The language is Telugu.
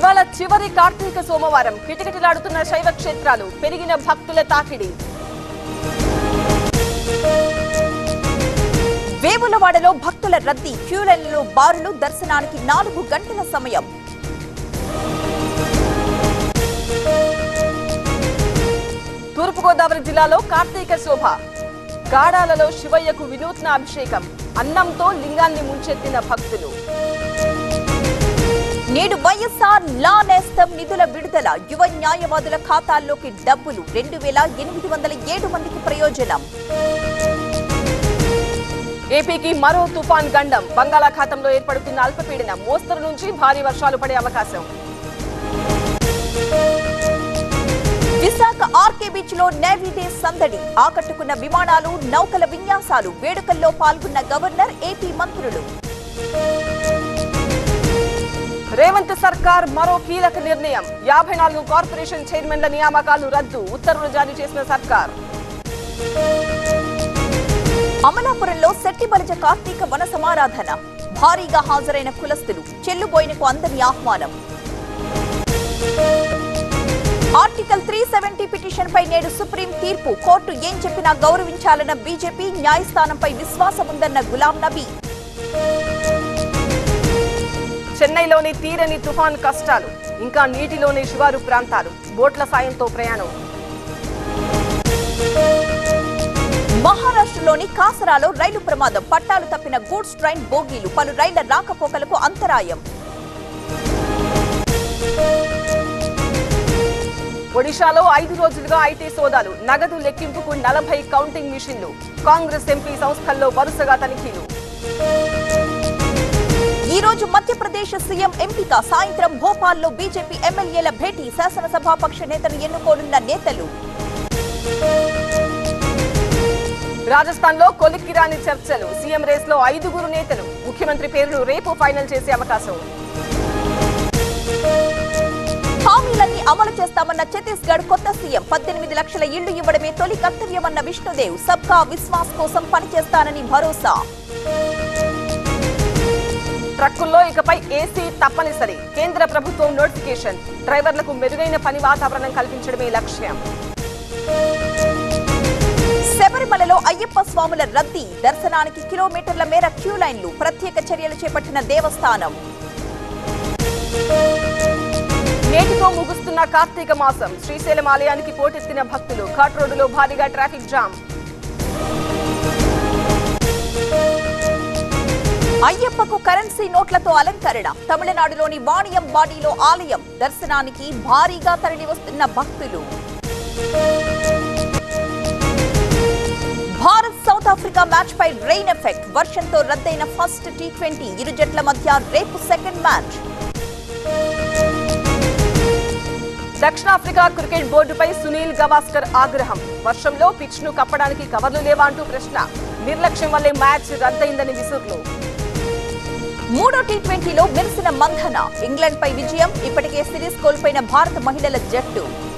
ఇవాళ చివరి కార్తీక సోమవారం కిటకిటలాడుతున్న శైవ క్షేత్రాలు పెరిగిన భక్తుల తాకిడి వేములవాడలో భక్తుల రద్దీ క్యూ లైన్లలో బారులు దర్శనానికి నాలుగు గంటల సమయం తూర్పుగోదావరి జిల్లాలో కార్తీక శోభ గాడాలలో శివయ్యకు వినూత్న అభిషేకం అన్నంతో లింగాన్ని ముంచెత్తిన భక్తులు నేడు వైఎస్ఆర్ లా నేస్తం నిధుల విడుదల యువ న్యాయవాదుల ఖాతాల్లోకి డబ్బులు రెండు వేల ఎనిమిది వందల ఏడు మందికి ప్రయోజనం ఏపీకి మరో తుఫాన్ గండం బంగాళాఖాతంలో ఏర్పడుతున్న అల్పపీడనం మోస్తరు నుంచి భారీ వర్షాలు పడే అవకాశం విశాఖ ఆర్కే బీచ్ లో నేవీ డే సందడి ఆకట్టుకున్న విమానాలు నౌకల విన్యాసాలు వేడుకల్లో పాల్గొన్న గవర్నర్ ఏపీ మంత్రులు రేవంత్ సర్కార్ మరో కీలక నిర్ణయం యాభై నాలుగు కార్పొరేషన్ చైర్మన్ల నియామకాలు రద్దు ఉత్తర్వులు జారీ చేసిన సర్కార్ అమలాపురంలో శెట్టిబలిజ కార్తీక వన సమారాధన భారీగా హాజరైన కులస్తులు చెల్లుబోయినకు అందని ఆహ్వానం ఆర్టికల్ త్రీ సెవెంటీ పిటిషన్ పై నేడు సుప్రీం తీర్పు కోర్టు ఏం చెప్పినా గౌరవించాలన్న బీజేపీ న్యాయస్థానంపై విశ్వాసం ఉందన్న గులాం నబీ చెన్నైలోని తీరని తుఫాన్ కష్టాలు ఇంకా నీటిలోని శివారు ప్రాంతాలు బోట్ల సాయంతో ప్రయాణం మహారాష్ట్రలోని కాసరాలో రైలు ప్రమాదం పట్టాలు తప్పిన గూడ్స్ ట్రైన్ బోగీలు పలు రైళ్ల రాకపోకలకు అంతరాయం ఒడిశాలో ఐదు రోజులుగా ఐటీ సోదాలు నగదు లెక్కింపుకు నలభై కౌంటింగ్ మిషన్లు కాంగ్రెస్ ఎంపీ సంస్థల్లో వరుసగా తనిఖీలు ఈ రోజు మధ్యప్రదేశ్ సీఎం ఎంపిక సాయంత్రం భోపాల్లో బీజేపీ ఎమ్మెల్యేల భేటీ శాసనసభాపక్ష నేతను ఎన్నుకోనున్న నేతలు రాజస్థాన్ లో కొలిక్కిరాని చర్చలు సీఎం రేస్ లో ఐదుగురు నేతలు ముఖ్యమంత్రి పేరును రేపు ఫైనల్ చేసే అవకాశం హామీలన్నీ అమలు చేస్తామన్న ఛత్తీస్గఢ్ కొత్త సీఎం పద్దెనిమిది లక్షల ఇళ్లు ఇవ్వడమే తొలి కర్తవ్యమన్న విష్ణుదేవ్ సబ్కా విశ్వాస్ కోసం పనిచేస్తానని భరోసా ట్రక్కుల్లో ఇకపై ఏసీ తప్పనిసరి కేంద్ర ప్రభుత్వం నోటిఫికేషన్ డ్రైవర్లకు మెరుగైన పని వాతావరణం కల్పించడమే లక్ష్యం శబరిమలలో అయ్యప్ప స్వాముల రద్దీ దర్శనానికి కిలోమీటర్ల మేర క్యూ లైన్లు ప్రత్యేక చర్యలు చేపట్టిన దేవస్థానం నేటితో ముగుస్తున్న కార్తీక మాసం శ్రీశైలం ఆలయానికి పోటెత్తిన భక్తులు ఘాట్ రోడ్డులో భారీగా ట్రాఫిక్ జామ్ అయ్యప్పకు కరెన్సీ నోట్లతో అలంకరణ తమిళనాడులోని వాణియం బాడీలో ఆలయం దర్శనానికి భారీగా తరలి వస్తున్న భక్తులు భారత్ సౌత్ ఆఫ్రికా మ్యాచ్ పై రెయిన్ ఎఫెక్ట్ వర్షంతో రద్దయిన ఫస్ట్ టీ ట్వంటీ ఇరు జట్ల మధ్య రేపు సెకండ్ మ్యాచ్ దక్షిణాఫ్రికా క్రికెట్ బోర్డుపై సునీల్ గవాస్కర్ ఆగ్రహం వర్షంలో పిచ్ ను కప్పడానికి కవర్లు లేవా అంటూ ప్రశ్న నిర్లక్ష్యం వల్లే మ్యాచ్ రద్దయిందని విసురులు మూడో టీ ట్వంటీలో మెరిసిన మంధన ఇంగ్లాండ్ పై విజయం ఇప్పటికే సిరీస్ కోల్పోయిన భారత మహిళల జట్టు